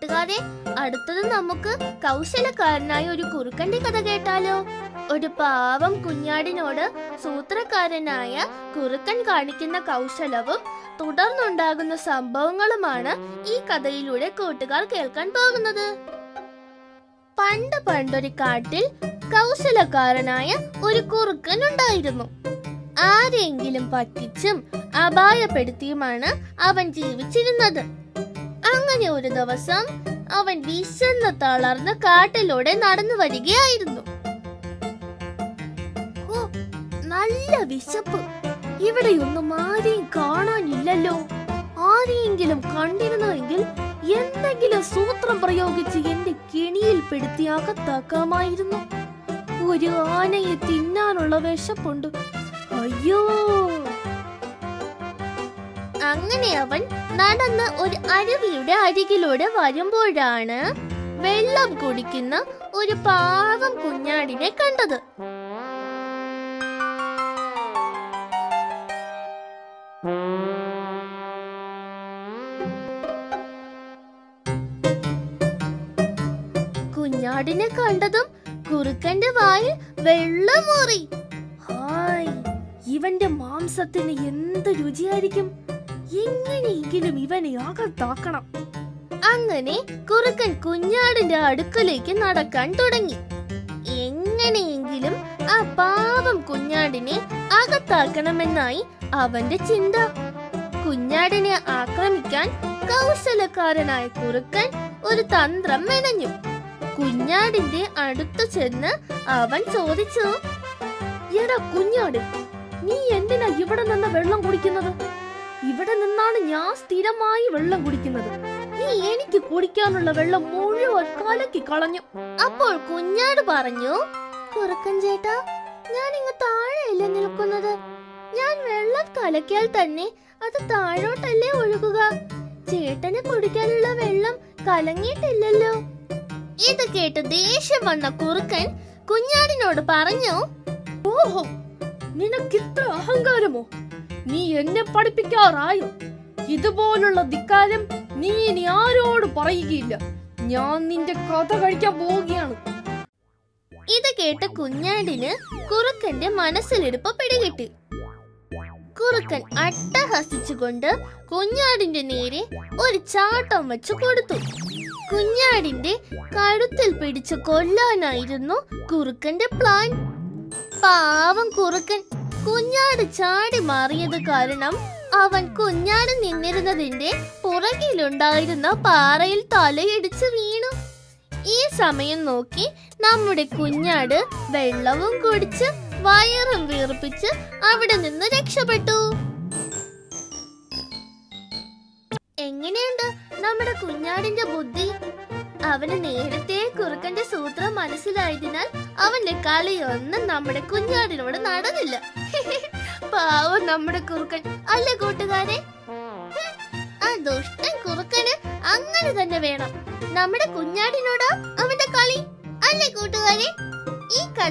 കൂട്ടുകാരെ അടുത്തത് നമുക്ക് കൗശലക്കാരനായ ഒരു കുറുക്കന്റെ കഥ കേട്ടാലോ ഒരു പാവം കുഞ്ഞാടിനോട് സൂത്രക്കാരനായ കുറുക്കൻ കാണിക്കുന്ന കൗശലവും തുടർന്നുണ്ടാകുന്ന സംഭവങ്ങളുമാണ് ഈ കഥയിലൂടെ കൂട്ടുകാർ കേൾക്കാൻ പോകുന്നത് പണ്ട് പണ്ടൊരു കാട്ടിൽ കൗശലക്കാരനായ ഒരു കുറുക്കൻ ഉണ്ടായിരുന്നു ആരെങ്കിലും പറ്റിച്ചും അപായപ്പെടുത്തിയുമാണ് അവൻ ജീവിച്ചിരുന്നത് അങ്ങനെ ഒരു ദിവസം അവൻ വിശന്ന് തളർന്ന് കാട്ടിലൂടെ നടന്നു വരികയായിരുന്നു ഓ നല്ല വിശപ്പ് ഇവിടെയൊന്നും ആരെയും കാണാനില്ലല്ലോ ആരെയെങ്കിലും കണ്ടിരുന്നുവെങ്കിൽ എന്തെങ്കിലും സൂത്രം പ്രയോഗിച്ച് എന്റെ കെണിയിൽ പെടുത്തി അകത്താക്കാമായിരുന്നു ഒരു ആനയെ തിന്നാനുള്ള വിശപ്പുണ്ട് അയ്യോ അങ്ങനെ അവൻ നടന്ന് ഒരു അരുവിയുടെ അരികിലൂടെ വരുമ്പോഴാണ് വെള്ളം കുടിക്കുന്ന ഒരു പാവം കുഞ്ഞാടിനെ കണ്ടത് കുഞ്ഞാടിനെ കണ്ടതും കുറുക്കന്റെ വായിൽ വെള്ളമൂറി ഹായ് ഇവന്റെ മാംസത്തിന് എന്ത് രുചിയായിരിക്കും എങ്ങനെയെങ്കിലും ഇവനെ അകത്താക്കണം അങ്ങനെ കുറുക്കൻ കുഞ്ഞാടിന്റെ അടുക്കലേക്ക് നടക്കാൻ തുടങ്ങി എങ്ങനെയെങ്കിലും ആ പാവം കുഞ്ഞാടിനെ അകത്താക്കണമെന്നായി അവന്റെ ചിന്ത കുഞ്ഞാടിനെ ആക്രമിക്കാൻ കൗശലക്കാരനായ കുറുക്കൻ ഒരു തന്ത്രം മെനഞ്ഞു കുഞ്ഞാടിന്റെ അടുത്ത് ചെന്ന് അവൻ ചോദിച്ചു എടാ കുഞ്ഞാട് നീ എന്തിനാ ഇവിടെ നിന്ന് വെള്ളം കുടിക്കുന്നത് ഇവിടെ നിന്നാണ് ഞാൻ സ്ഥിരമായി വെള്ളം കുടിക്കുന്നത് നീ എനിക്ക് കുടിക്കാനുള്ള വെള്ളം മുഴുവൻ കലക്കി കളഞ്ഞു അപ്പോൾ കുഞ്ഞാട് പറഞ്ഞു കുറുക്കൻ ചേട്ടാ ഞാൻ ഇങ്ങ് താഴെയല്ലേ നിൽക്കുന്നത് ഞാൻ വെള്ളം കലക്കിയാൽ തന്നെ അത് താഴോട്ടല്ലേ ഒഴുകുക ചേട്ടന് കുടിക്കാനുള്ള വെള്ളം കലങ്ങിയിട്ടില്ലല്ലോ ഇത് കേട്ട് ദേഷ്യം വന്ന കുറുക്കൻ കുഞ്ഞാടിനോട് പറഞ്ഞു ഓഹോ നിനക്കിത്ര അഹങ്കാരമോ നീ എന്നെ പഠിപ്പിക്കാറായോ ഇതുപോലുള്ള ധിക്കാരം നീ ഇനി ആരോട് പറയുകയില്ല ഞാൻ നിന്റെ കഥ കഴിക്കാൻ പോവുകയാണ് ഇത് കേട്ട കുഞ്ഞാടിന് കുറുക്കന്റെ മനസ്സിലിടുപ്പ് പിടികിട്ടി കുറുക്കൻ അട്ടഹസിച്ചുകൊണ്ട് കുഞ്ഞാടിന്റെ നേരെ ഒരു ചാട്ടം വെച്ച് കൊടുത്തു കുഞ്ഞാടിന്റെ കഴുത്തിൽ പിടിച്ച് കൊല്ലാനായിരുന്നു കുറുക്കന്റെ പ്ലാൻ പാവം കുറുക്കൻ കുഞ്ഞാട് ചാടി മാറിയത് കാരണം അവൻ കുഞ്ഞാട് നിന്നിരുന്നതിന്റെ പുറകിലുണ്ടായിരുന്ന പാറയിൽ തലയിടിച്ച് വീണു ഈ സമയം നോക്കി നമ്മുടെ കുഞ്ഞാട് വെള്ളവും കുടിച്ച് വയറും വീർപ്പിച്ച് അവിടെ നിന്ന് രക്ഷപ്പെട്ടു എങ്ങനെയുണ്ട് നമ്മുടെ കുഞ്ഞാടിന്റെ ബുദ്ധി അവന് നേരത്തെ കുറുക്കന്റെ സൂത്രം മനസ്സിലായതിനാൽ അവന്റെ കളിയൊന്നും നമ്മുടെ കുഞ്ഞാടിനോട് നടന്നില്ല പാവം നമ്മുടെ കുറുക്കൻ അല്ല കൂട്ടുകാരെ ഹ്, ആ ദുഷ്ടൻ കുറുക്കന് അങ്ങനെ തന്നെ വേണം നമ്മുടെ കുഞ്ഞാടിനോടാ അവന്റെ കളി അല്ലേ കൂട്ടുകാരെ ഈ കഥ